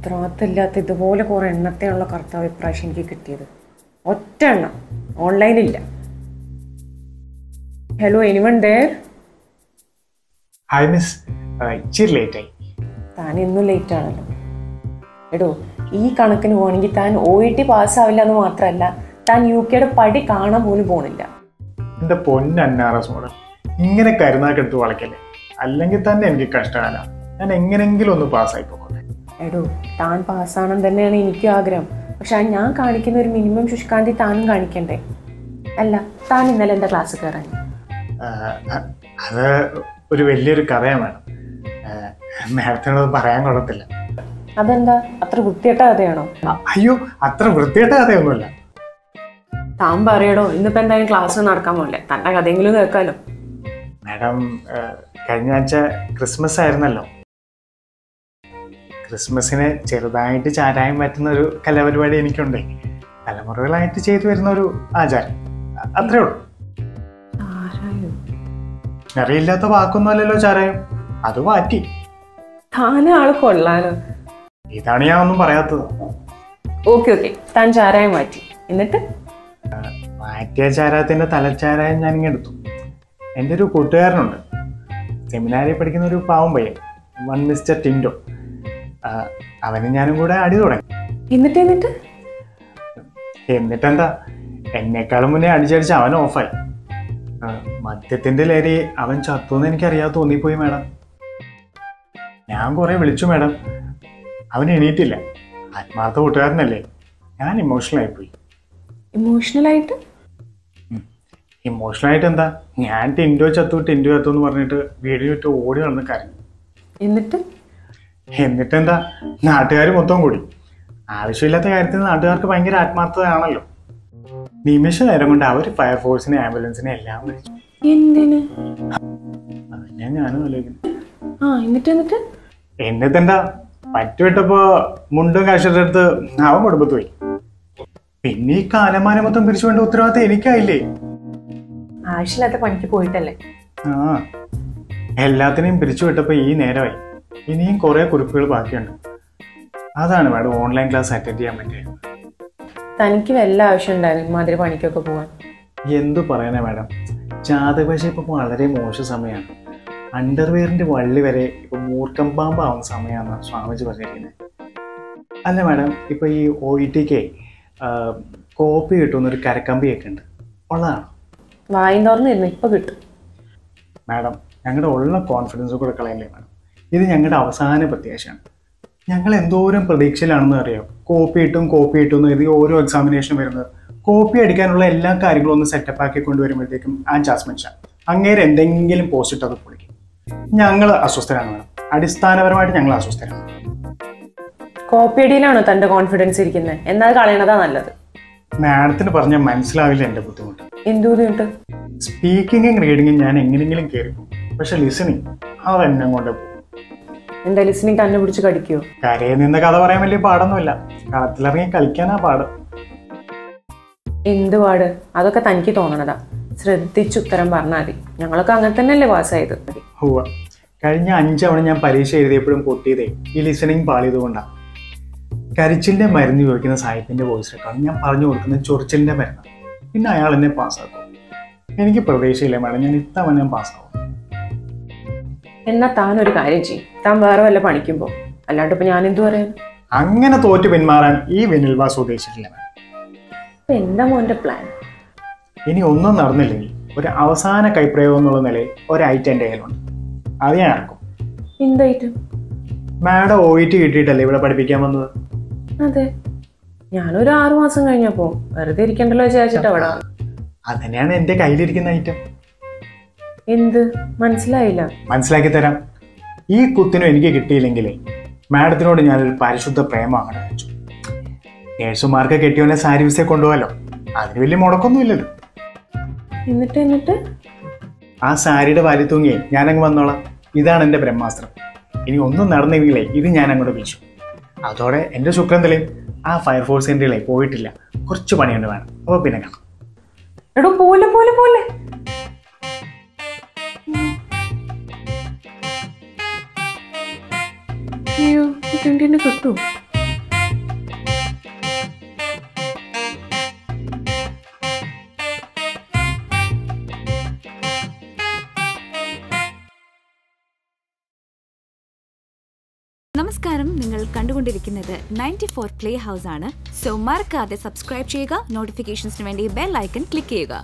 ഉത്തരവാദിത്തമില്ലാത്ത ഇതുപോലെ കുറേ എണ്ണത്തെയുള്ള കർത്താവ് ഇപ്രാവശ്യം എനിക്ക് കിട്ടിയത് ഒറ്റ എണ്ണം ഓൺലൈനില്ല hello anyone there hi miss ഇച്ചിരി ലേറ്റായി താൻ ഇന്നും ലേറ്റ് ആണല്ലോ എടോ ഈ കണക്കിന് പോകണമെങ്കിൽ താൻ ഒ ഇ ടി പാസ്സാവില്ല എന്ന് മാത്രമല്ല താൻ യു കെയുടെ പടി കാണാൻ പോലും പോണില്ല എൻ്റെ പൊന്നന്നാറസ് മോഡൽ ഇങ്ങനെ കരുനാക്കെടുത്ത് വളയ്ക്കല്ലേ അല്ലെങ്കിൽ തന്നെ എനിക്ക് കഷ്ടകാല ഞാൻ എങ്ങനെങ്കിലും ഒന്ന് പാസ്സായി പോകട്ടെ എടോ താൻ പാസ്സാണെന്ന് തന്നെയാണ് എനിക്കും ആഗ്രഹം പക്ഷെ ആ ഞാൻ കാണിക്കുന്ന ഒരു മിനിമം ശുഷ്കാന്തി താനും കാണിക്കണ്ടേ അല്ല താൻ ഇന്നലെ എന്താ ക്ലാസ് കയറാൻ ആഹ് അത് ഒരു വലിയൊരു കഥയാണ് മാഡം മാഡത്തിനോട് പറയാൻ കൊള്ളത്തില്ല അതെന്താ അത്ര വൃത്തികെട്ട കഥയാണോ അ- അയ്യോ അത്ര വൃത്തിയായിട്ട കഥയൊന്നുമില്ല താൻ പറയടോ ഇന്നിപ്പോ എന്തായാലും ക്ലാസ് നടക്കാൻ പോലെ തന്റെ കഥയെങ്കിലും കേൾക്കാലോ മാഡം ആഹ് കഴിഞ്ഞ ആഴ്ച ക്രിസ്മസ് ആയിരുന്നല്ലോ ക്രിസ്മസിന് ചെറുതായിട്ട് ചാരായം പറ്റുന്ന ഒരു കലാപരിപാടി എനിക്കുണ്ട് തലമുറകളായിട്ട് ചെയ്തു വരുന്ന ഒരു ആചാരം അ- അത്രേ ഉള്ളൂ അറിയില്ലാത്ത വാക്കൊന്നുമല്ലല്ലോ ചാരായം അത് മാറ്റി താനും ആള് കൊള്ളാലോ ഇതാണ് ഞാൻ ഒന്നും പറയാത്തത് ഓക്കെ ഓക്കെ താൻ ചാരായം മാറ്റി എന്നിട്ട് മാറ്റിയ ചാരായത്തിന്റെ തലച്ചാരായം ഞാൻ ഇങ്ങനെ എടുത്തു എൻ്റെ ഒരു കൂട്ടുകാരനുണ്ട് സെമിനാരിൽ പഠിക്കുന്ന ഒരു പാവം പയ്യൻ വൺ മിസ്റ്റർ ടിൻഡോ ആ, അവനും ഞാനും കൂടെ അടി തുടങ്ങി എന്നിട്ട് എന്നിട്ട് എന്നിട്ടെന്താ എന്നെക്കാളും മുന്നേ അടിച്ചടിച്ച് അവൻ ഓഫായി ആ, മദ്യത്തിന്റെ ലഹരി അവൻ ചത്തുന്ന് എനിക്കറിയാതെ തോന്നിപ്പോയി മാഡം ഞാൻ കുറെ വിളിച്ചു മാഡം അവൻ എണീറ്റില്ല ആത്മാർത്ഥ കൂട്ടുകാരനല്ലേ ഞാൻ ഇമോഷണൽ ആയിപ്പോയി ഇമോഷണൽ ആയിട്ട് ഇമോഷണൽ ആയിട്ട് എന്താ ഞാൻ ടിൻഡോ ചത്തു ടിൻഡോ ചത്തു എന്ന് പറഞ്ഞിട്ട് വീടിന് ചുറ്റും ഓടി നടന്ന് കരഞ്ഞു എന്നിട്ട് എന്നിട്ടെന്താ നാട്ടുകാർ മൊത്തം കൂടി ആവശ്യമില്ലാത്ത കാര്യത്തിൽ നാട്ടുകാർക്ക് ഭയങ്കര ആത്മാർത്ഥതയാണല്ലോ നിമിഷ നേരം കൊണ്ട് അവർ ഫയർഫോഴ്സിനെ ആംബുലൻസിനെ എല്ലാം വിളിച്ചു എന്തിന് അതന്നെ ഞാനും ആലോചിക്കുന്നു ആ എന്നിട്ട് എന്നിട്ട് എന്നിട്ടെന്താ പറ്റുവിട്ടപ്പോ മുണ്ടും കാശിയുടെ അടുത്ത് അവൻ കുടുംബത്ത് പോയി പിന്നെ ഈ കാലമാനം മൊത്തം പിരിച്ചുകൊണ്ട് ഉത്തരവാദിത്തം എനിക്കായില്ലേ ആവശ്യമില്ലാത്ത പണിക്ക് പോയിട്ടല്ലേ ആ എല്ലാത്തിനെയും പിരിച്ചു വിട്ടപ്പോ ഈ നേരമായി ഇനിയും കുറെ കുറിപ്പുകൾ ബാക്കിയുണ്ട് അതാണ് മാഡം ഓൺലൈൻ ക്ലാസ് അറ്റൻഡ് ചെയ്യാൻ പറ്റിയത് തനിക്ക് വല്ല ആവശ്യം ഉണ്ടായിരുന്നു ഇമാതിരി പണിക്കൊക്കെ പോവാൻ എന്തു പറയാനാ മാഡം ജാതകവശ ഇപ്പൊ വളരെ മോശം സമയമാണ് അണ്ടർവെയറിന്റെ വള്ളി വരെ ഇപ്പൊ മൂർക്കം പാമ്പാവുന്ന സമയമാണ് സ്വാമിജി പറഞ്ഞിരിക്കുന്നത് അല്ല മാഡം ഇപ്പൊ ഈ ഒ ഇ ടിക്ക് കോപ്പി കിട്ടുന്ന ഒരു കരക്കമ്പിയൊക്കെ ഉണ്ട് ഉള്ളതാണ് വായും തുറന്നിരുന്നു ഇപ്പൊ കിട്ടും മാഡം ഞങ്ങളുടെ ഉള്ള കോൺഫിഡൻസ് കൂടെ കളയല്ലേ മാഡം ഇത് ഞങ്ങളുടെ അവസാന പ്രത്യാശയാണ് ഞങ്ങൾ എന്തോരം പ്രതീക്ഷയിലാണെന്ന് അറിയാം കോപ്പി ഇട്ടും കോപ്പി ഇട്ടും എന്ന് കരുതി ഓരോ എക്സാമിനേഷൻ വരുന്നത് കോപ്പി അടിക്കാനുള്ള എല്ലാ കാര്യങ്ങളും ഒന്ന് സെറ്റപ്പ് ആക്കി കൊണ്ടുവരുമ്പോഴത്തേക്കും ആ ജാസ്മിൻ ഷാ അങ്ങേരെ എന്തെങ്കിലും പോസ്റ്റ് ഇട്ടത് പൊളിക്കും ഞങ്ങൾ അസ്വസ്ഥരാണ് മാഡം അടിസ്ഥാനപരമായിട്ട് ഞങ്ങൾ അസ്വസ്ഥരാണ് കോപ്പിയടിയിലാണോ തന്റെ കോൺഫിഡൻസ് ഇരിക്കുന്നത് എന്നാൽ കളയണതാ നല്ലത് മാഡത്തിന് പറഞ്ഞാൽ മനസ്സിലാവില്ല എൻ്റെ ബുദ്ധിമുട്ട് എന്ത് ബുദ്ധിമുട്ട് സ്പീക്കിങ്ങും റീഡിങ്ങും ഞാൻ എങ്ങനെയെങ്കിലും കയറി പോകും പക്ഷെ ലിസണിങ് അതെന്നെ കൊണ്ട് പോകും എന്താ ലിസണിങ് തന്നെ പിടിച്ച് കടിക്കോ കരയിൽ നിന്ന് കഥ പറയാൻ വലിയ പാടൊന്നുമില്ല കളത്തിലിറങ്ങി കളിക്കാനാ പാട് എന്ത് പാട് അതൊക്കെ തനിക്ക് തോന്നണതാ ശ്രദ്ധിച്ച് ഉത്തരം പറഞ്ഞാൽ മതി ഞങ്ങളൊക്കെ അങ്ങനെ തന്നെയല്ലേ പാസ്സായത് ഹുവ കഴിഞ്ഞ അഞ്ചവണ ഞാൻ പരീക്ഷ എഴുതിയപ്പോഴും പൊട്ടിയതേ ഈ ലിസണിങ് പാളിയതുകൊണ്ടാണ് കരിച്ചിലിന്റെ മരുന്ന് ചോദിക്കുന്ന സാഹിബിന്റെ വോയിസ് റെക്കോർഡ് ഞാൻ പറഞ്ഞു കൊടുക്കുന്ന ചൊറിച്ചിലിന്റെ മരുന്ന് പിന്നെ അയാൾ എന്നെ പാസ്സാക്കും എനിക്ക് പ്രതീക്ഷയില്ല മാഡം ഞാൻ ഇത്തവണ ഞാൻ പാസ്സാവും എന്നാ താൻ ഒരു കാര്യം ചെയ്യും താൻ വേറെ വല്ല പണിക്കുമ്പോ അല്ലാണ്ട് ഇപ്പൊ ഞാൻ എന്തു പറയാൻ അങ്ങനെ തോറ്റ് പിന്മാറാൻ ഈ വെനിൽവാസ് ഉദ്ദേശിച്ചിട്ടില്ല മാഡം ഇപ്പൊ എന്താ മോന്റെ പ്ലാൻ ഇനി ഒന്നും നടന്നില്ലെങ്കിൽ ഒരു അവസാന കൈപ്രയോഗം എന്നുള്ള നിലയിൽ ഒരൈറ്റം എൻ്റെ കയ്യിലുണ്ട് അത് ഞാൻ ഇറക്കും എന്തായിട്ട് മാഡം ഒ ഇ ടി കിട്ടിയിട്ടല്ലേ ഇവിടെ പഠിപ്പിക്കാൻ വന്നത് അതെ ഞാനൊരു ആറു മാസം കഴിഞ്ഞപ്പോ വെറുതെ ഇരിക്കണ്ടല്ലോ വിചാരിച്ചിട്ട് അവിടെ വന്നു. അതന്നെയാണ് എൻ്റെ കയ്യിലിരിക്കുന്ന ഐറ്റം എന്ത് മനസ്സിലായില്ല മനസ്സിലാക്കി തരാം ഈ കുത്തിനും എനിക്ക് കിട്ടിയില്ലെങ്കിലേ മാഡത്തിനോട് ഞാനൊരു പരിശുദ്ധ പ്രേമം അങ്ങനെ വെച്ചു നേഴ്സുമാർക്ക് കെട്ടിയോനെ സാരി വിസയെ കൊണ്ടുപോകാലോ അതിന് വലിയ മുടക്കൊന്നുമില്ലല്ലോ എന്നിട്ട് എന്നിട്ട് ആ സാരിയുടെ വാരി തൂങ്ങിയേ ഞാനങ്ങ് വന്നോളാം ഇതാണ് എൻ്റെ ബ്രഹ്മാസ്ത്രം ഇനി ഒന്നും നടന്നെങ്കിലേ ഇത് ഞാൻ അങ്ങോട്ട് വീശു അതോടെ എൻ്റെ ശുക്രൻ തെളിയും ആ ഫയർഫോഴ്സിൻ്റെ പോയിട്ടില്ല കുറച്ച് പണിയുണ്ട് വേണം അപ്പോൾ പിന്നെ കാണാം എടോ പോലെ പോലെ പോലെ അയ്യോ ഈ ട്വന്റിന്റെ കിട്ടൂ നമസ്കാരം നിങ്ങൾ കണ്ടുകൊണ്ടിരിക്കുന്നത് നയൻറ്റി ഫോർ പ്ലേ ഹൗസ് ആണ് സോ മറക്കാതെ സബ്സ്ക്രൈബ് ചെയ്യുക നോട്ടിഫിക്കേഷൻസിന് വേണ്ടി ബെൽ ഐക്കൺ ക്ലിക്ക് ചെയ്യുക